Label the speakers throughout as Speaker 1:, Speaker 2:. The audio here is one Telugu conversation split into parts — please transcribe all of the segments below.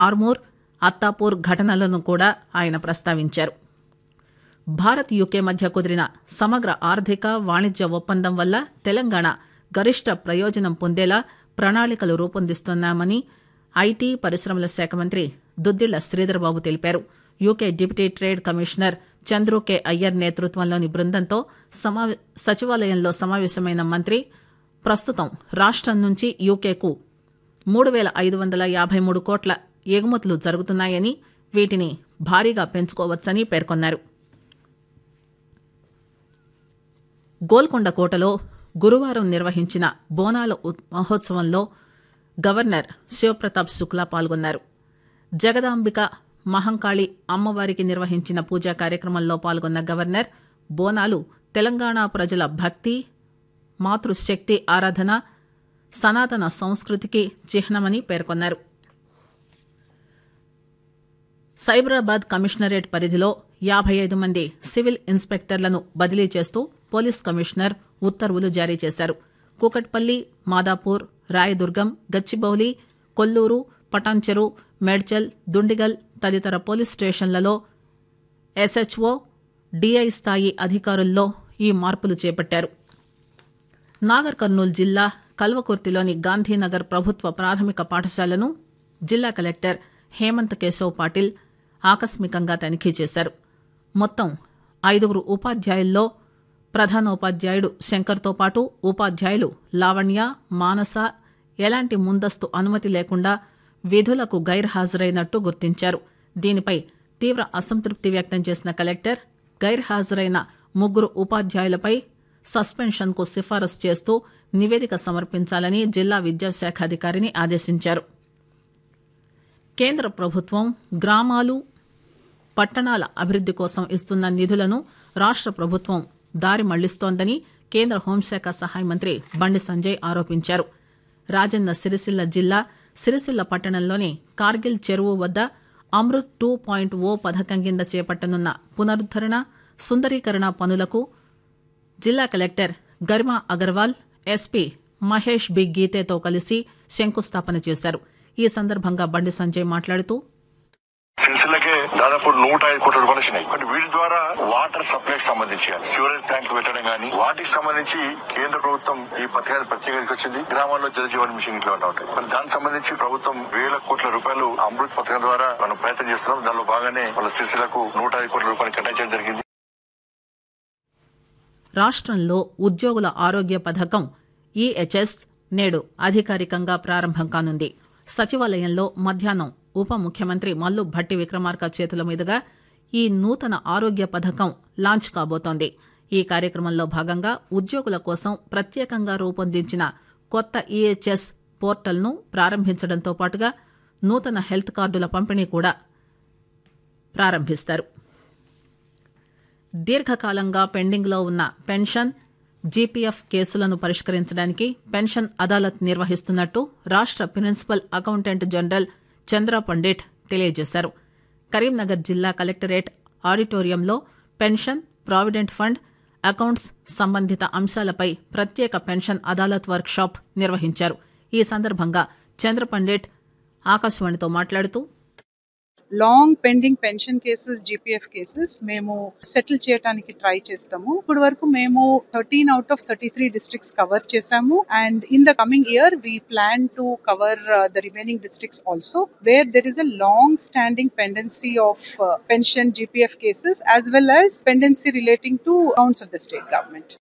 Speaker 1: ఆర్మూర్ అత్తాపూర్ ఘటనలను కూడా ఆయన ప్రస్తావించారు భారత్ యూకే మధ్య కుదిరిన సమగ్ర ఆర్థిక వాణిజ్య ఒప్పందం వల్ల తెలంగాణ గరిష్ట ప్రయోజనం పొందేలా ప్రణాళికలు రూపొందిస్తున్నామని ఐటీ పరిశ్రమల శాఖ మంత్రి దుద్దిళ్ల శ్రీధర్బాబు తెలిపారు UK deputy trade commissioner Chandru K Iyer నేతృత్వంలోని బృందంతో సమావే సచివాలయంలో సమావేశమైన మంత్రి ప్రస్తుతం రాష్టం నుంచి యూకేకు మూడు వేల ఐదు వందల యాభై మూడు కోట్ల ఎగుమతులు జరుగుతున్నాయని వీటిని భారీగా పెంచుకోవచ్చని పేర్కొన్నారు గోల్కొండ కోటలో గురువారం నిర్వహించిన బోనాల ఉత్- మహోత్సవంలో గవర్నర్ శివప్రతాప్ శుక్లా పాల్గొన్నారు జగదాంబిక మహంకాళి అమ్మవారికి నిర్వహించిన పూజా కార్యక్రమంలో పాల్గొన్న గవర్నర్ బోనాలు తెలంగాణ ప్రజల భక్తి మాతృశక్తి ఆరాధన సనాతన సంస్కృతికి చిహ్నమని పేర్కొన్నారు సైబరాబాద్ కమిషనరేట్ పరిధిలో యాభై ఐదు మంది సివిల్ ఇన్స్పెక్టర్లను బదిలీ చేస్తూ పోలీస్ కమిషనర్ ఉత్తర్వులు జారీ చేశారు కూకట్పల్లి మాదాపూర్ రాయదుర్గం గచ్చిబౌలి కొల్లూరు పటాన్చెరు మేడ్చల్ దుండిగల్ తదితర పోలీస్ స్టేషన్లలో ఎస్హెచ్ఓ డిఐ స్థాయి అధికారుల్లో ఈ మార్పులు చేపట్టారు నాగర్ కర్నూలు జిల్లా కల్వకుర్తిలోని గాంధీనగర్ ప్రభుత్వ ప్రాథమిక పాఠశాలను జిల్లా కలెక్టర్ హేమంత్ కేశవ్ పాటిల్ ఆకస్మికంగా తనిఖీ చేశారు మొత్తం ఐదుగురు ఉపాధ్యాయుల్లో ప్రధానోపాధ్యాయుడు శంకర్తో పాటు ఉపాధ్యాయులు లావణ్య మానస ఎలాంటి ముందస్తు అనుమతి లేకుండా విధులకు గైర్హాజరైనట్టు గుర్తించారు దీనిపై తీవ్ర అసంతృప్తి వ్యక్తం చేసిన కలెక్టర్ గైర్హాజరైన ముగ్గురు ఉపాధ్యాయులపై సస్పెన్షన్కు సిఫారసు చేస్తూ నివేదిక సమర్పించాలని జిల్లా విద్యాశాఖ అధికారిని ఆదేశించారు కేంద్ర ప్రభుత్వం గ్రామాలు పట్టణాల అభివృద్ది కోసం ఇస్తున్న నిధులను రాష్ట ప్రభుత్వం దారి మళ్లిస్తోందని కేంద్ర హోంశాఖ సహాయ మంత్రి బండి సంజయ్ ఆరోపించారు రాజన్న సిరిసిల్ల జిల్లా సిరిసిల్ల పట్టణంలోని కార్గిల్ చెరువు వద్ద అమృత్ టూ పాయింట్ ఓ పథకం కింద చేపట్టనున్న పునరుద్దరణ సుందరీకరణ పనులకు జిల్లా collector Garima Agarwal SP Mahesh B గీతేతో కలిసి శంకుస్థాపన చేశారు ఈ సందర్భంగా బండి సంజయ్ మాట్లాడుతూ
Speaker 2: సిరిసిల్లకే దాదాపు నూట ఐదు కోట్ల రూపాయలు వచ్చినాయి బట్ వీటి ద్వారా వాటర్ సప్లై సంబంధించి సివరేజ్ ట్యాంకులు పెట్టడం గానీ వాటికి సంబంధించి కేంద్ర ప్రభుత్వం ఈ పథకాన్ని ప్రత్యేకంగా వచ్చింది గ్రామాల్లో జలజీవన్ మిషన్ ఇట్లా ఉంటాయి మరి దానికి సంబంధించి ప్రభుత్వం వేల కోట్ల రూపాయలు అమృత్ పథకం ద్వారా మనం ప్రయత్నం చేస్తున్నాం దానిలో భాగంగానే వాళ్ళ సిరిసిల్లకు నూట ఐదు కోట్ల రూపాయలు కేటాయించడం జరిగింది
Speaker 1: రాష్ట్రంలో ఉద్యోగుల ఆరోగ్య పథకం ఈహెచ్ఎస్ నేడు అధికారికంగా ప్రారంభం కానుంది సచివాలయంలో మధ్యాహ్నం ఉప ముఖ్యమంత్రి మల్లు భట్టి విక్రమార్క చేతుల మీదుగా ఈ నూతన ఆరోగ్య పథకం లాంచ్ కాబోతోంది ఈ కార్యక్రమంలో భాగంగా ఉద్యోగుల కోసం ప్రత్యేకంగా రూపొందించిన కొత్త ఈహెచ్ఎస్ పోర్టల్ను ప్రారంభించడంతో పాటుగా నూతన హెల్త్ కార్డుల పంపిణీ కూడా ప్రారంభిస్తారు దీర్ఘకాలంగా పెండింగ్లో ఉన్న పెన్షన్ జీపీఎఫ్ కేసులను పరిష్కరించడానికి పెన్షన్ అదాలత్ నిర్వహిస్తున్నట్టు రాష్ట principal accountant general Chandra Pandit తెలియజేశారు కరీంనగర్ జిల్లా కలెక్టరేట్ ఆడిటోరియంలో పెన్షన్ ప్రావిడెంట్ ఫండ్ అకౌంట్స్ సంబంధిత అంశాలపై ప్రత్యేక పెన్షన్ అదాలత్ వర్క్ షాప్ నిర్వహించారు ఈ సందర్భంగా చంద్ర పండిట్ ఆకాశవాణితో మాట్లాడుతూ
Speaker 3: long pending pension cases GPF cases మేము సెటిల్ చేయడానికి ట్రై చేస్తాము ఇప్పుడు వరకు మేము thirteen out of thirty three districts cover చేసాము and in the coming year we plan to cover the remaining districts also where there is a long standing pendency of pension GPF cases as well as pendency relating to accounts of the state government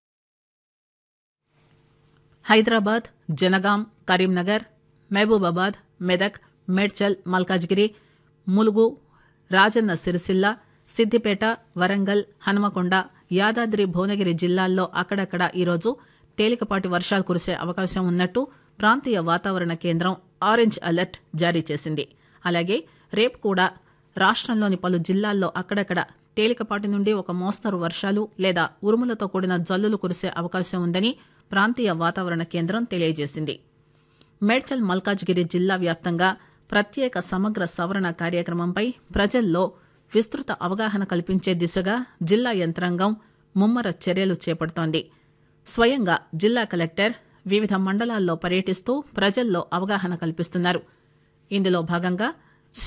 Speaker 1: Hyderabad Jangaon Karimnagar Mahabubabad Medak Medchal Malkajgiri Mulugu Rajanna Sircilla Siddipet Warangal Hanumakonda Yadadri Bhuvanagiri జిల్లాల్లో అక్కడక్కడ ఈరోజు తేలికపాటి వర్షాలు కురిసే అవకాశం ఉన్నట్టు ప్రాంతీయ వాతావరణ కేంద్రం ఆరెంజ్ అలర్ట్ జారీ చేసింది అలాగే రేపు కూడా రాష్ట్రంలోని పలు జిల్లాల్లో అక్కడక్కడ తేలికపాటి నుండి ఒక మోస్తరు వర్షాలు లేదా ఉరుములతో కూడిన జల్లులు కురిసే అవకాశం ఉందని ప్రాంతీయ వాతావరణ కేంద్రం తెలియజేసింది మేడ్చల్ మల్కాజ్గిరి జిల్లా వ్యాప్తంగా ప్రత్యేక సమగ్ర సవరణ కార్యక్రమంపై ప్రజల్లో విస్తృత అవగాహన కల్పించే దిశగా జిల్లా యంత్రాంగం ముమ్మర చర్యలు చేపడుతోంది స్వయంగా జిల్లా కలెక్టర్ వివిధ మండలాల్లో పర్యటిస్తూ ప్రజల్లో అవగాహన కల్పిస్తున్నారు ఇందులో భాగంగా